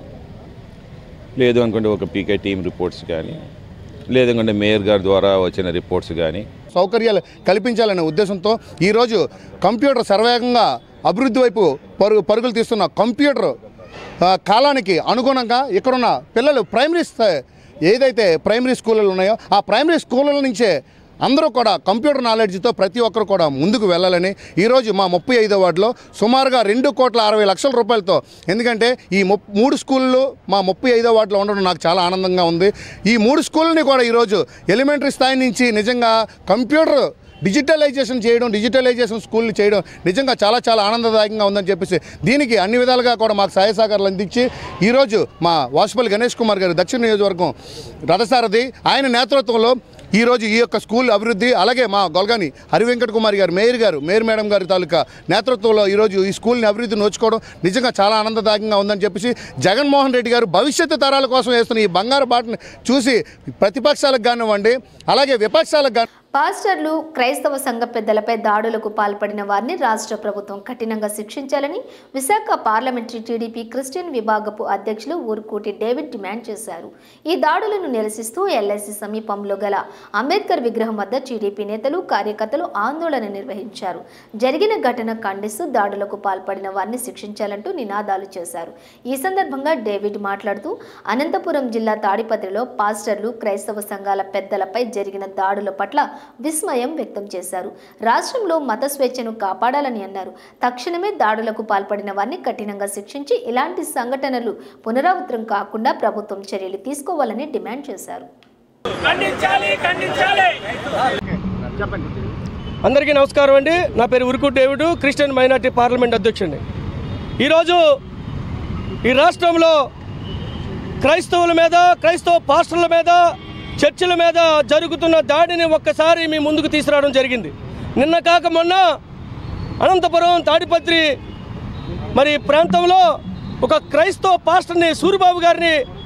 లేదు అనుకుంటే ఒక పీకే టీమ్ రిపోర్ట్స్ కానీ లేదనుకుంటే మేయర్ గారి ద్వారా వచ్చిన రిపోర్ట్స్ కానీ సౌకర్యాలు కల్పించాలనే ఉద్దేశంతో ఈరోజు కంప్యూటర్ సర్వేగంగా అభివృద్ధి వైపు పరుగు పరుగులు తీస్తున్న కంప్యూటర్ ఆ, కాలానికి అనుగుణంగా ఇక్కడున్న పిల్లలు ప్రైమరీ స్థాయి ఏదైతే ప్రైమరీ స్కూళ్ళు ఉన్నాయో ఆ ప్రైమరీ స్కూళ్ళ నుంచే అందరూ కూడా కంప్యూటర్ నాలెడ్జ్తో ప్రతి ఒక్కరు కూడా ముందుకు వెళ్ళాలని ఈరోజు మా ముప్పై ఐదో వార్డులో సుమారుగా రెండు కోట్ల అరవై లక్షల రూపాయలతో ఎందుకంటే ఈ ము మూడు స్కూళ్ళు మా ముప్పై ఐదో వార్డులో ఉండడం నాకు చాలా ఆనందంగా ఉంది ఈ మూడు స్కూళ్ళని కూడా ఈరోజు ఎలిమెంటరీ స్థాయి నుంచి నిజంగా కంప్యూటర్ డిజిటలైజేషన్ చేయడం డిజిటలైజేషన్ స్కూల్ని చేయడం నిజంగా చాలా చాలా ఆనందదాయకంగా ఉందని చెప్పేసి దీనికి అన్ని విధాలుగా కూడా మాకు సహాయ సహకారాలు అందించి ఈరోజు మా వాసుపల్లి గణేష్ కుమార్ గారు దక్షిణ నియోజకవర్గం రథసారథి ఆయన నేతృత్వంలో ఈరోజు ఈ యొక్క స్కూల్ అభివృద్ధి అలాగే మా గొల్గాని హరివెంకట కుమార్ గారు మేయర్ గారు మేయర్ మేడం గారి తాలూకా నేతృత్వంలో ఈరోజు ఈ స్కూల్ని అభివృద్ధి నోచుకోవడం నిజంగా చాలా ఆనందదాయకంగా ఉందని చెప్పేసి జగన్మోహన్ రెడ్డి గారు భవిష్యత్తు తరాల కోసం వేస్తున్న ఈ బంగారు బాటని చూసి ప్రతిపక్షాలకు కానివ్వండి అలాగే విపక్షాలకు కానీ పాస్టర్లు క్రైస్తవ సంఘ పెద్దలపై దాడులకు పాల్పడిన వారిని రాష్ట్ర ప్రభుత్వం కఠినంగా శిక్షించాలని విశాఖ పార్లమెంటరీ టీడీపీ క్రిస్టియన్ విభాగపు అధ్యక్షులు ఊరుకోటి డేవిడ్ డిమాండ్ చేశారు ఈ దాడులను నిరసిస్తూ ఎల్ఐసి సమీపంలో గల అంబేద్కర్ విగ్రహం వద్ద టీడీపీ నేతలు కార్యకర్తలు ఆందోళన నిర్వహించారు జరిగిన ఘటన ఖండిస్తూ దాడులకు పాల్పడిన వారిని శిక్షించాలంటూ నినాదాలు చేశారు ఈ సందర్భంగా డేవిడ్ మాట్లాడుతూ అనంతపురం జిల్లా తాడిపత్రిలో పాస్టర్లు క్రైస్తవ సంఘాల పెద్దలపై జరిగిన దాడుల పట్ల విస్మయం వ్యక్తం చేశారు రాష్ట్రంలో మత స్వేచ్ఛను కాపాడాలని అన్నారు తక్షణమే దాడులకు పాల్పడిన వారిని కఠినంగా శిక్షించి ఇలాంటి సంఘటనలు పునరావృతం కాకుండా ప్రభుత్వం చర్యలు తీసుకోవాలని డిమాండ్ చేశారు ఖండించాలి ఖండించాలి అందరికీ నమస్కారం అండి నా పేరు Uruku David Christian minority parliament అధ్యక్షుడిని ఈరోజు ఈ రాష్ట్రంలో క్రైస్తవుల మీద క్రైస్తవ పాస్టర్ల మీద చర్చిల మీద జరుగుతున్న దాడిని ఒక్కసారి మీ ముందుకు తీసుకురావడం జరిగింది నిన్న కాక మొన్న అనంతపురం తాడిపత్రి మరి ప్రాంతంలో ఒక క్రైస్తవ పాస్టర్ని సూరిబాబు గారిని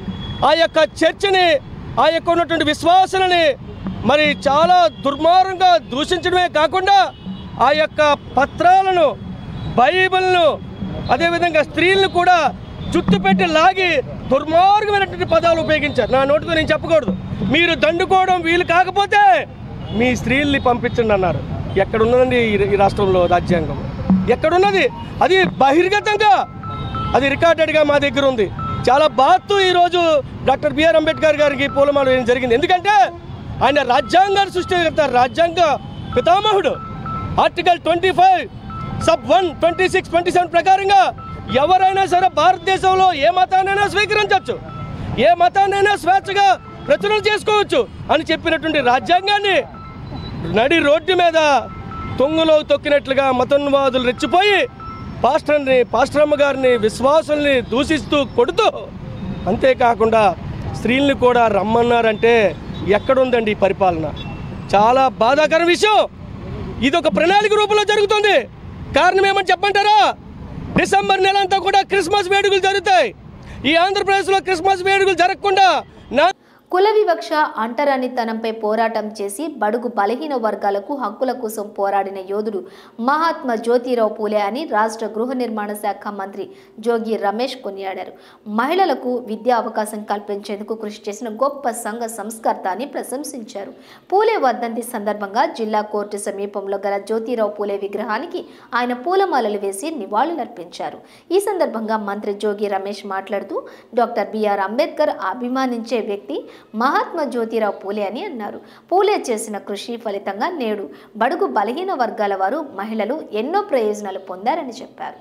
ఆ యొక్క చర్చిని ఆ యొక్క ఉన్నటువంటి విశ్వాసాలని మరి చాలా దుర్మార్గంగా దూషించడమే కాకుండా ఆ యొక్క పత్రాలను బైబిల్ను అదేవిధంగా స్త్రీలను కూడా చుట్టు పెట్టి లాగి దుర్మార్గమైనటువంటి పదాలు ఉపయోగించారు నా నోటితో నేను చెప్పకూడదు మీరు దండుకోవడం వీలు కాకపోతే మీ స్త్రీల్ని పంపించండి అన్నారు ఎక్కడున్నదండి ఈ- ఈ రాష్ట్రంలో రాజ్యాంగం ఎక్కడున్నది అది బహిర్గతంగా అది రికార్డెడ్గా మా దగ్గర ఉంది చాలా బాధతో ఈరోజు డాక్టర్ బిఆర్ అంబేద్కర్ గారికి పూలమాల వేయడం జరిగింది ఎందుకంటే ఆయన రాజ్యాంగాన్ని సృష్టికర్త రాజ్యాంగ పితామహుడు article twenty five sub one twenty six twenty seven ప్రకారంగా ఎవరైనా సరే భారతదేశంలో ఏ మతాన్నైనా స్వీకరించవచ్చు ఏ మతాన్నైనా స్వేచ్ఛగా ప్రచురణ చేసుకోవచ్చు అని చెప్పినటువంటి రాజ్యాంగాన్ని నడి రోడ్డు మీద తొంగులో తొక్కినట్లుగా మతోన్వాదులు రెచ్చిపోయి పాస్టర్ని పాస్టరమ్మ గారిని విశ్వాసుల్ని దూషిస్తూ కొడుతూ అంతేకాకుండా స్త్రీల్ని కూడా రమ్మన్నారంటే ఎక్కడుందండి ఈ పరిపాలన చాలా బాధాకర విషయం ఇది ఒక ప్రణాళిక రూపంలో జరుగుతుంది కారణం ఏమని చెప్పంటారా డిసెంబర్ నెల అంతా కూడా క్రిస్మస్ వేడుకలు జరుగుతాయి ఈ ఆంధ్రప్రదేశ్లో క్రిస్మస్ వేడుకలు జరగకుండా నా కుల వివక్ష అంటరానితనంపై పోరాటం చేసి బడుగు బలహీన వర్గాలకు హక్కుల కోసం పోరాడిన యోధుడు మహాత్మా జ్యోతిరావు పూలే అని రాష్ట్ర గృహ నిర్మాణ శాఖ మంత్రి జోగి రమేష్ కొనియాడారు మహిళలకు విద్యా అవకాశం కల్పించేందుకు కృషి చేసిన గొప్ప సంఘ సంస్కర్త అని ప్రశంసించారు పూలే వర్ధంతి సందర్భంగా జిల్లా కోర్టు సమీపంలో గల జ్యోతిరావు పూలే విగ్రహానికి ఆయన పూలమాలలు వేసి నివాళులర్పించారు ఈ సందర్భంగా మంత్రి జోగి రమేష్ మాట్లాడుతూ డాక్టర్ బిఆర్ అంబేద్కర్ అభిమానించే వ్యక్తి మహాత్మా జ్యోతిరావు పూలే అని అన్నారు పూలే చేసిన కృషి ఫలితంగా నేడు బడుగు బలహీన వర్గాల వారు మహిళలు ఎన్నో ప్రయోజనాలు పొందారని చెప్పారు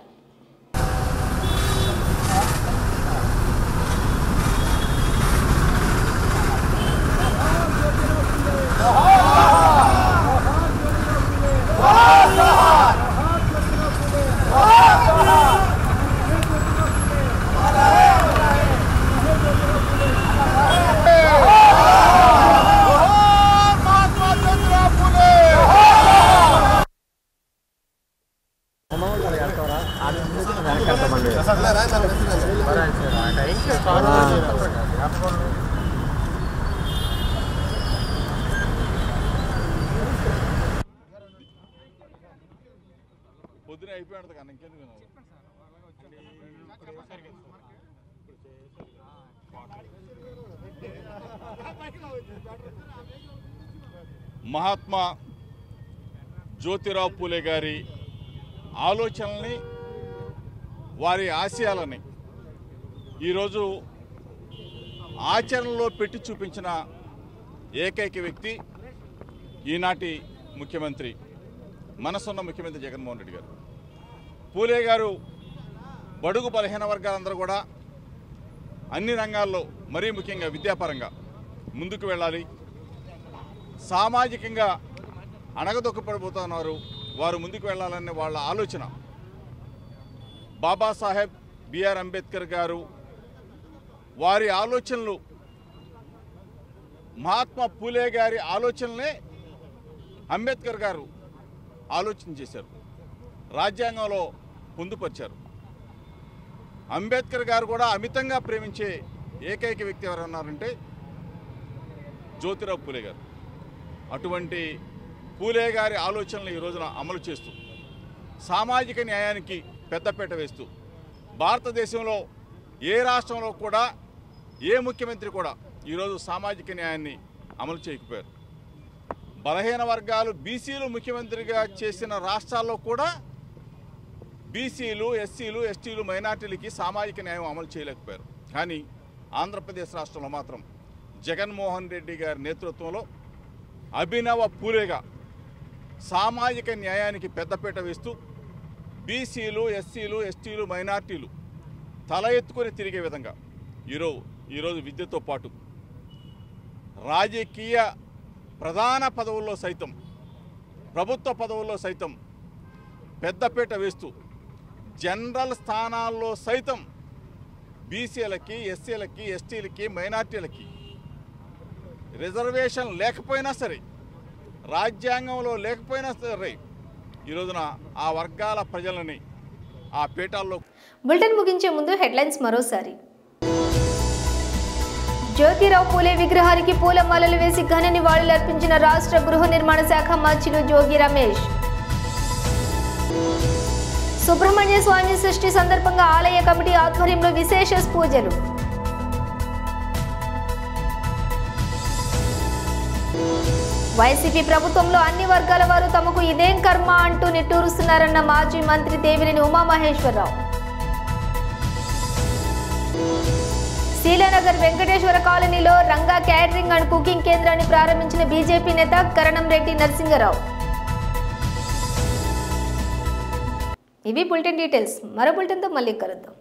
పొద్దున అయిపోయాడు కానీ ఇంకెందుకు మహాత్మా జ్యోతిరావు పూలే గారి ఆలోచనల్ని వారి ఆశయాలని ఈరోజు ఆచరణలో పెట్టి చూపించిన ఏకైక వ్యక్తి ఈనాటి ముఖ్యమంత్రి మనసున్న ముఖ్యమంత్రి జగన్మోహన్ రెడ్డి గారు పూలే గారు బడుగు బలహీన వర్గాలందరూ కూడా అన్ని రంగాల్లో మరీ ముఖ్యంగా విద్యాపరంగా ముందుకు వెళ్ళాలి సామాజికంగా అణగదొక్కపడిపోతున్నారు వారు ముందుకు వెళ్ళాలనే వాళ్ళ ఆలోచన బాబాసాహెబ్ బిఆర్ అంబేద్కర్ గారు వారి ఆలోచనలు మహాత్మా పూలే గారి ఆలోచనలే అంబేద్కర్ గారు ఆలోచన చేశారు రాజ్యాంగంలో పొందుపరిచారు అంబేద్కర్ గారు కూడా అమితంగా ప్రేమించే ఏకైక వ్యక్తి ఎవరు ఉన్నారంటే జ్యోతిరావు పూలే గారు అటువంటి పూలే గారి ఆలోచనలు ఈ రోజున అమలు చేస్తూ సామాజిక న్యాయానికి పెద్దపీట వేస్తూ భారతదేశంలో ఏ రాష్ట్రంలో కూడా ఏ ముఖ్యమంత్రి కూడా ఈరోజు సామాజిక న్యాయాన్ని అమలు చేయకపోయారు బలహీన వర్గాలు బీసీలు ముఖ్యమంత్రిగా చేసిన రాష్ట్రాల్లో కూడా బీసీలు ఎస్సీలు ఎస్టీలు మైనార్టీలకి సామాజిక న్యాయం అమలు చేయలేకపోయారు కానీ ఆంధ్రప్రదేశ్ రాష్ట్రంలో మాత్రం జగన్మోహన్ రెడ్డి గారి నేతృత్వంలో అభినవ పూరేగా సామాజిక న్యాయానికి పెద్దపీట వేస్తూ బీసీలు ఎస్సీలు ఎస్టీలు మైనార్టీలు తల ఎత్తుకొని తిరిగే విధంగా ఈరోజు ఈరోజు విద్యతో పాటు రాజకీయ ప్రధాన పదవుల్లో సైతం ప్రభుత్వ పదవుల్లో సైతం పెద్దపీట వేస్తూ జనరల్ స్థానాల్లో సైతం బీసీలకి ఎస్సీలకి ఎస్టీలకి మైనార్టీలకి రిజర్వేషన్ లేకపోయినా సరే రాజ్యాంగంలో లేకపోయినా సరే ఈ రోజున ఆ వర్గాల ప్రజలని ఆ పీఠాల్లో బులెటిన్ ముగించే ముందు హెడ్లైన్స్ మరోసారి జ్యోతిరావు పూలే విగ్రహానికి పూలమాలలు వేసి ఘన నివాళులర్పించిన రాష్ట్ర గృహ నిర్మాణ శాఖ మంత్రులు జోగి రమేష్ సుబ్రహ్మణ్య స్వామి సృష్టి సందర్భంగా ఆలయ కమిటీ ఆధ్వర్యంలో విశేష పూజలు వైసీపీ ప్రభుత్వంలో అన్ని వర్గాల వారు తమకు ఇదేం కర్మ అంటూ నిట్టూరుస్తున్నారన్న మాజీ మంత్రి దేవినేని ఉమామహేశ్వరరావు శీలానగర్ వెంకటేశ్వర కాలనీలో రంగా క్యాటరింగ్ అండ్ కుకింగ్ కేంద్రాన్ని ప్రారంభించిన బీజేపీ నేత కరణం రెడ్డి నరసింగరావు ఇవి బులెటిన్ డీటెయిల్స్ మరో బులెటిన్తో మళ్ళీ కలుద్దాం